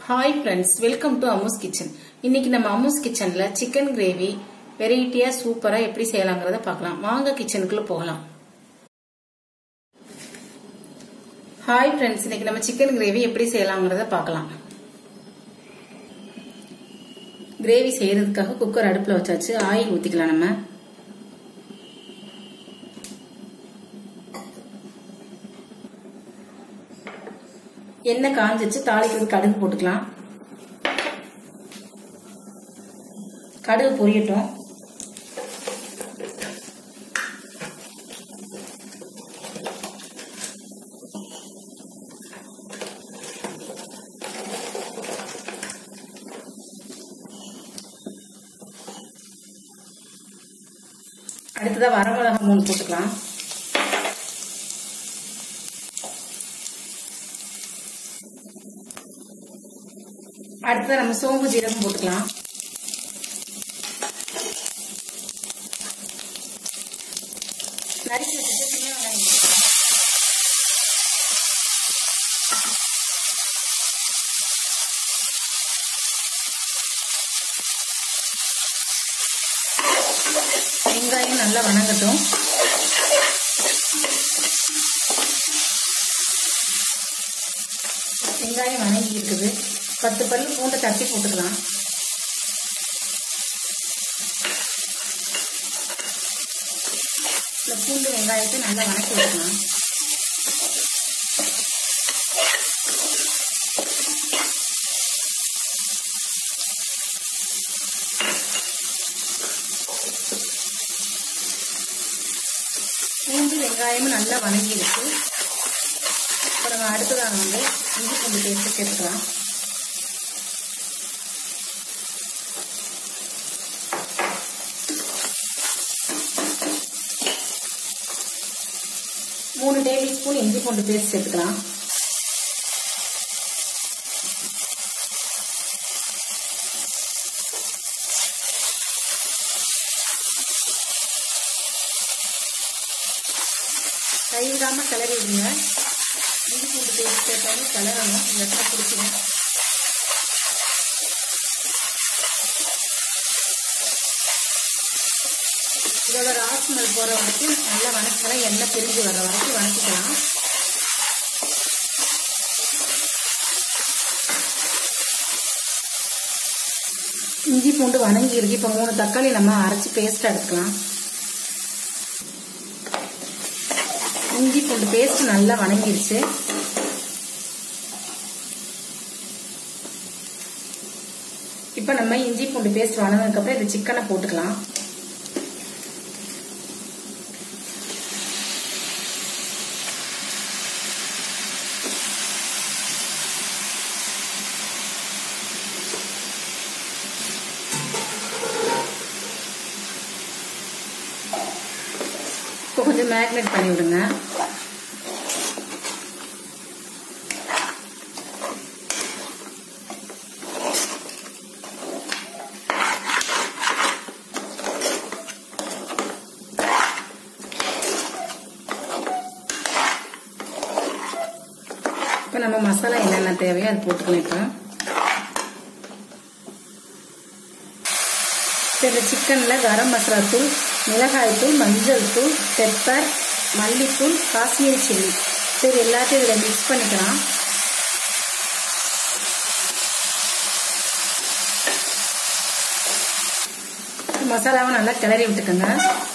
hi friends welcome to Ammu's kitchen இன்னைக்கு நம்ம அம்மூஸ் கிச்சன்ல சிக்கன் கிரேவி வெரைட்டியா சூப்பரா எப்படி செய்யலாங்கிறத பார்க்கலாம் வாங்க கிச்சனுக்குள்ள போகலாம் ஹாய் ஃப்ரெண்ட்ஸ் இன்னைக்கு நம்ம சிக்கன் கிரேவி எப்படி செய்யலாங்கிறத பார்க்கலாம் கிரேவி செய்யறதுக்காக குக்கர் அடுப்புல வச்சாச்சு ஆயில் ஊத்திக்கலாம் நம்ம எண்ணெய் காஞ்சிச்சு தாளிக்கிறது கடுகு போட்டுக்கலாம் கடுகு பொரியட்டும் அடுத்ததா வரமிளகா மூணு போட்டுக்கலாம் அடுத்தது நம்ம சோம்பு ஜீரகம் போட்டுக்கலாம் நறுக்கி வச்சுட்டு சின்ன வெங்காயம் போட்டுக்கலாம் வெங்காயம் நல்லா வணங்கட்டும் வெங்காயம் வணங்கி இருக்குது பத்து பல்லு பூண்டை தட்டி போட்டுக்கலாம் இந்த பூண்டு வெங்காயத்தை நல்லா வணக்கி வைக்கலாம் பூண்டு வெங்காயமும் நல்லா வணங்கிடுச்சு இப்போ நம்ம அடுத்ததாக வந்து இஞ்சி பூண்டு பேஸ்ட்டு சேர்த்துக்கலாம் மூணு டேபிள் ஸ்பூன் இஞ்சி பூண்டு பேஸ்ட் சேர்த்துக்கலாம் கைவிடாம கிளறி விடுங்க இஞ்சி பூண்டு பேஸ்ட் சேர்த்தாலும் கிளறணும் இல்லைன்னா பிடிச்சிடும் இதோட ராஸ்மல் போற வரைக்கும் நல்லா வணக்கலாம் எண்ணெய் பிரிஞ்சு வர வரைக்கும் வணக்கிக்கலாம் இஞ்சி பூண்டு வணங்கி இருக்கு இப்ப மூணு தக்காளி நம்ம அரைச்சு பேஸ்ட் எடுத்துக்கலாம் இஞ்சி பூண்டு பேஸ்ட் நல்லா வணங்கிருச்சு இப்ப நம்ம இஞ்சி பூண்டு பேஸ்ட் வணங்கினதுக்கு அப்புறம் இந்த சிக்கனை போட்டுக்கலாம் இப்போ கொஞ்சம் மேக்னேட் பண்ணி விடுங்க இப்போ நம்ம மசாலா என்னென்ன தேவையோ அது போட்டுக்கலாம் இப்போ இந்த சிக்கனில் கரம் மசாலா தூள் மிளகாய் தூள் மஞ்சள் தூள் பெப்பர் மல்லித்தூள் காஷ்மீரி சில்லி சரி எல்லாத்தையும் இதில் மிக்ஸ் பண்ணிக்கலாம் மசாலாவை நல்லா கிளறி விட்டுக்கோங்க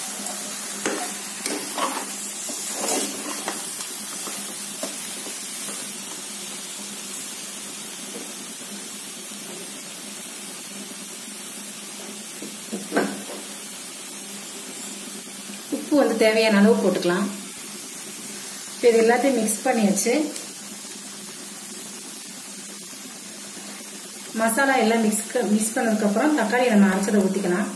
உப்பு வந்து தேவையான அளவு போட்டுக்கலாம் இது எல்லாத்தையும் மிக்ஸ் பண்ணியாச்சு மசாலா எல்லாம் மிக்ஸ் மிக்ஸ் பண்ணதுக்கு அப்புறம் தக்காளி நம்ம அரைச்சதை ஊத்திக்கலாம்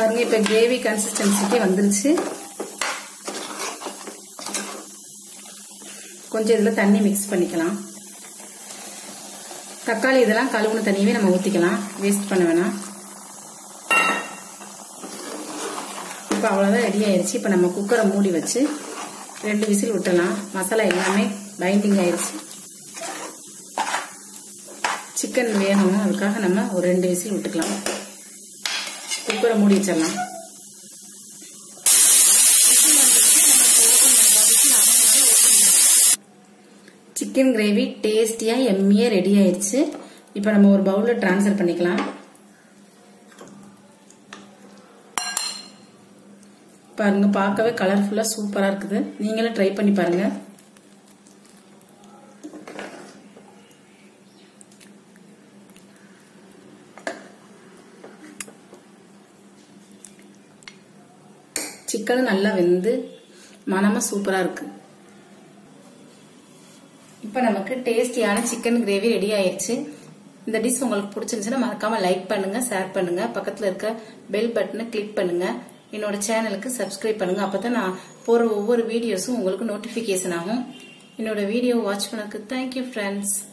பாருங்க இப்போ கிரேவி கன்சிஸ்டன்சிக்கு வந்துருச்சு கொஞ்சம் இதில் தண்ணி மிக்ஸ் பண்ணிக்கலாம் தக்காளி இதெல்லாம் கழுவுன தண்ணியவே நம்ம ஊற்றிக்கலாம் வேஸ்ட் பண்ண வேணாம் இப்போ அவ்வளோதான் ரெடி ஆயிடுச்சு இப்போ நம்ம குக்கரை மூடி வச்சு ரெண்டு விசில் விட்டலாம் மசாலா எல்லாமே பைண்டிங் ஆயிடுச்சு சிக்கன் வேகணும் அதுக்காக நம்ம ஒரு ரெண்டு விசில் விட்டுக்கலாம் குக்கரை மூடி வச்சிடலாம் சிக்கன் கிரேவி டேஸ்டியாக எம்மியாக ரெடி ஆயிடுச்சு இப்போ நம்ம ஒரு பவுலில் ட்ரான்ஸ்ஃபர் பண்ணிக்கலாம் பாருங்க பார்க்கவே கலர்ஃபுல்லாக சூப்பராக இருக்குது நீங்களும் ட்ரை பண்ணி பாருங்க சிக்கன் நல்லா வெந்து மனமாக சூப்பராக இருக்கு இப்போ நமக்கு டேஸ்டியான சிக்கன் கிரேவி ரெடி ஆயிடுச்சு இந்த டிஷ் உங்களுக்கு பிடிச்சிருந்துச்சுன்னா மறக்காம லைக் பண்ணுங்க ஷேர் பண்ணுங்க பக்கத்தில் இருக்க பெல் பட்டனை கிளிக் பண்ணுங்க என்னோட சேனலுக்கு சப்ஸ்கிரைப் பண்ணுங்க அப்பதான் நான் போற ஒவ்வொரு வீடியோஸும் உங்களுக்கு நோட்டிபிகேஷன் ஆகும் என்னோட வீடியோ வாட்ச் பண்ணதுக்கு தேங்க்யூ ஃப்ரெண்ட்ஸ்